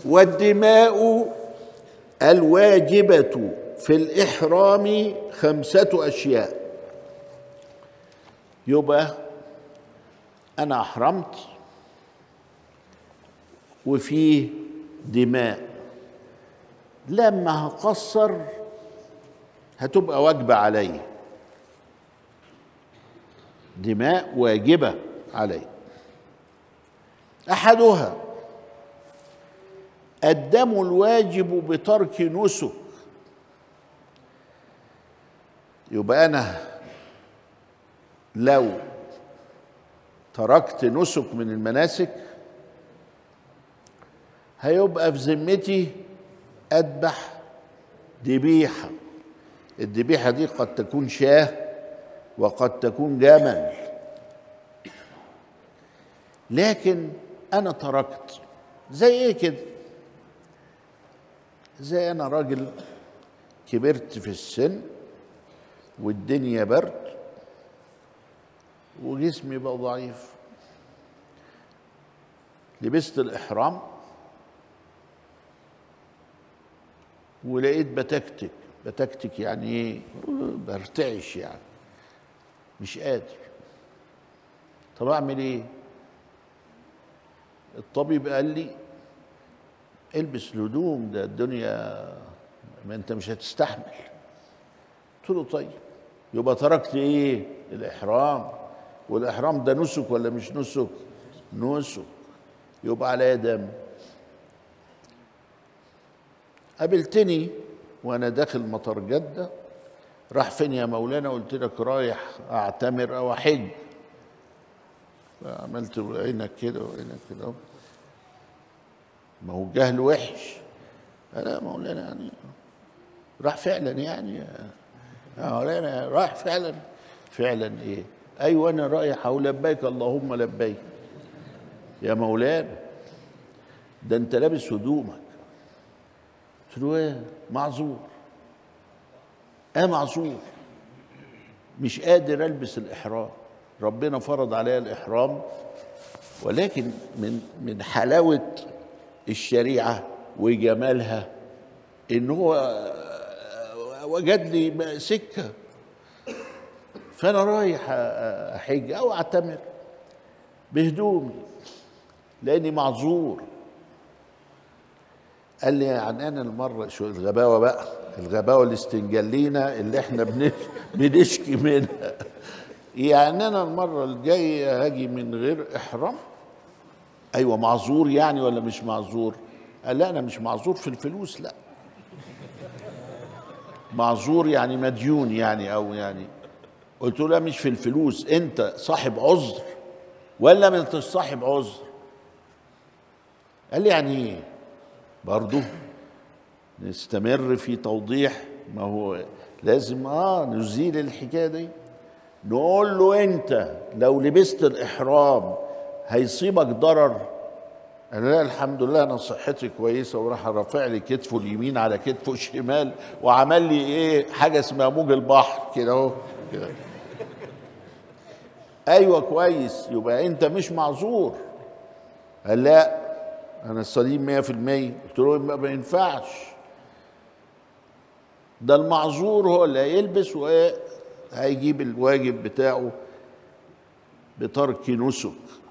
والدماء الواجبة في الإحرام خمسة أشياء يبقى أنا أحرمت وفيه دماء لما هقصر هتبقى واجبة علي دماء واجبة علي أحدها الدم الواجب بترك نسك يبقى أنا لو تركت نسك من المناسك هيبقى في ذمتي اذبح ذبيحه الذبيحه دي قد تكون شاه وقد تكون جمل لكن انا تركت زي ايه كده زي انا راجل كبرت في السن والدنيا برد وجسمي بقى ضعيف لبست الإحرام ولقيت بتكتك بتكتك يعني ايه برتعش يعني مش قادر طب اعمل ايه الطبيب قال لي البس الهدوم ده الدنيا ما انت مش هتستحمل قلت له طيب يبقى تركت ايه الاحرام والاحرام ده نسك ولا مش نسك نسك يبقى عليا دم قابلتني وانا داخل مطار جده راح فين يا مولانا قلت لك رايح اعتمر او احج فعملت عينك كده وعينك كده ما هو الجهل وحش لا مولانا يعني راح فعلا يعني يا مولانا راح فعلا فعلا ايه ايوه انا رايح او لبيك اللهم لبيك يا مولانا ده انت لابس هدومك قلت له ايه معذور اه معذور مش قادر البس الاحرام ربنا فرض عليا الاحرام ولكن من من حلاوه الشريعه وجمالها ان هو وجد لي سكه فانا رايح احج او اعتمر بهدومي لاني معذور قال لي يعني انا المره شو الغباوه بقى الغباوه الاستنجلينا اللي احنا بنشكي منها يعني انا المره الجايه هاجي من غير احرام ايوه معذور يعني ولا مش معذور قال لا انا مش معذور في الفلوس لا معذور يعني مديون يعني او يعني قلت له لا مش في الفلوس انت صاحب عذر ولا ما انتش صاحب عذر قال لي يعني ايه برضه نستمر في توضيح ما هو لازم اه نزيل الحكايه دي نقول له انت لو لبست الاحرام هيصيبك ضرر انا لا الحمد لله انا صحتي كويسه وراح رافع لي كتفه اليمين على كتفه الشمال وعمل لي ايه حاجه اسمها موج البحر كده اهو كده ايوه كويس يبقى انت مش معذور قال لا انا السليم 100% قلت له ما ينفعش ده المعذور هو اللي هيلبس وهيجيب الواجب بتاعه بترك نسك